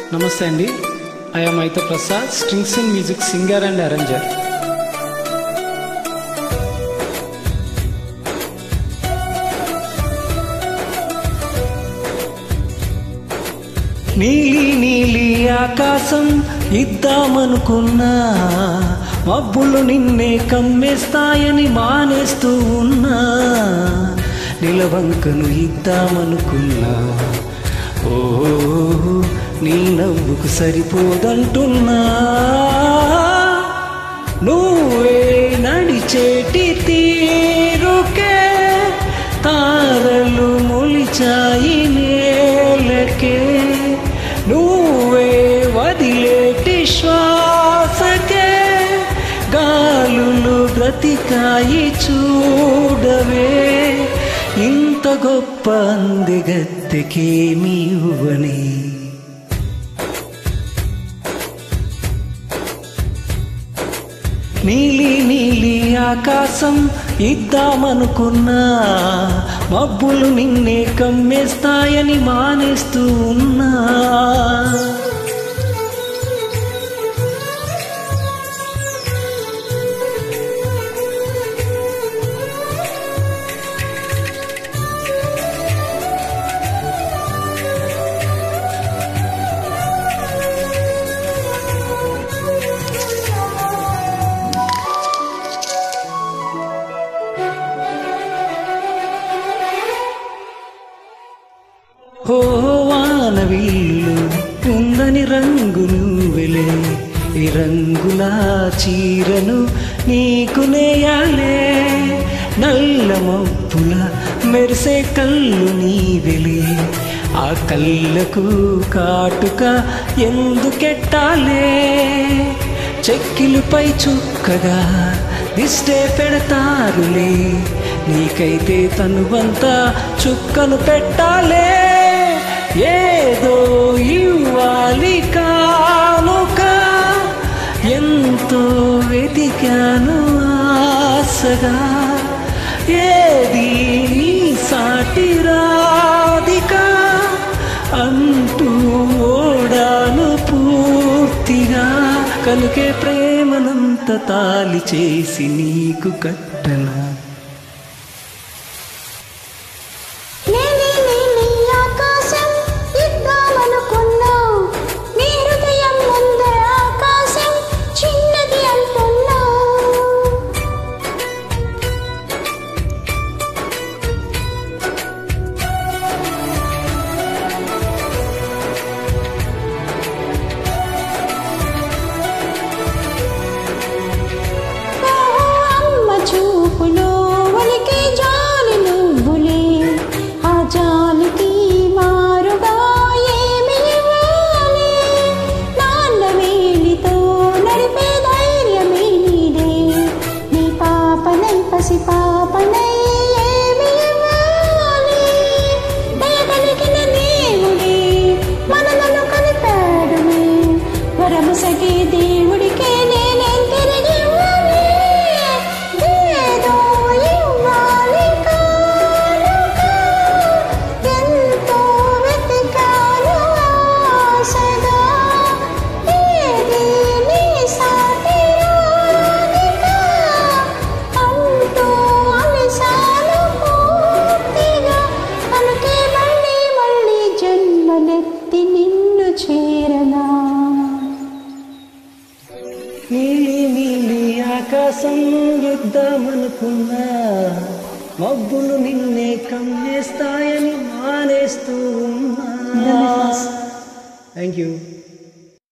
నమస్తే అండి I'm Aitha Prasad strings and music singer and arranger నీలి నీలి ఆకాశం ఇద్దామనుకున్నా మబ్బులు నిన్నే కమ్మేస్తాయని మానేస్తూ ఉన్నా నిలవంకను ఇద్దామనుకున్నా ఓ నీ నవ్వుకు సరిపోదంటున్నా నువ్వే నడిచేటి తీరుకే తారలు మొలిచాయి నేలకే నువ్వే వదిలేటి శ్వాసకే గాలులు బ్రతికాయి చూడవే ఇంత గొప్ప అందెగత్తెకేమీ ఇవ్వని నీలి నీలి ఆకాశం ఇద్దామనుకున్నా మబ్బులు నిన్నే కమ్మేస్తాయని మానేస్తూ ఉన్నా ఓ వానవిల్లు ఉందని రంగు నువ్వెలే ఈ రంగుల చీరను నీకు నేయాలే నల్ల మబ్బుల మెరిసే కళ్ళు నీవెలే ఆ కళ్ళకు కాటుక ఎందుకెట్టాలే చెక్కిలిపై చుక్కగా దిష్టే పెడతారులే నీకైతే తనువంతా చుక్కను పెట్టాలే ఏదో ఇవ్వాలి కానుక ఎంతో వెతికాను ఆశగా ఏది నీ సాటి రాధిక అంటూ ఓడాను పూర్తిగా కనుకే ప్రేమనంత తాలి చేసి నీకు కట్టనా నీలి నీలి ఆకాశం ఇద్దామనుకున్నా నీ హృదయం ముందర ఆకాశం చిన్నది అంటున్నా ఓ అమ్మ చూపులో ఒలికే జాలి నువ్వులే ఆ జాలికి మారుగా ఏమి ఇవ్వాలి నాన్న వేలితో నడిపే ధైర్యమే నీదే నీ పాపనై పసి పాపనై ఏమి ఇవ్వాలి దయగలిగిన దేవుడే మనలను కలిపాడునే వరము సగే దేవుడికే నేనేం తిరిగి ఇవ్వాలి ఏదో ఇవ్వాలి కానుక ఎంతో వెతికాను ఆశగా ఏది నీ సాటి రాధిక అంటూ అలిసాను పూర్తిగా కనుకే మళ్ళీ మళ్ళీ జన్మలెత్తి నిన్ను చేరనా నీలి నీలి ఆకాశం యుద్ధామనుకున్నా మబ్బులు నిన్నే కమ్మేస్తాయని మానేస్తూ ఉన్నా థ్యాంక్ యూ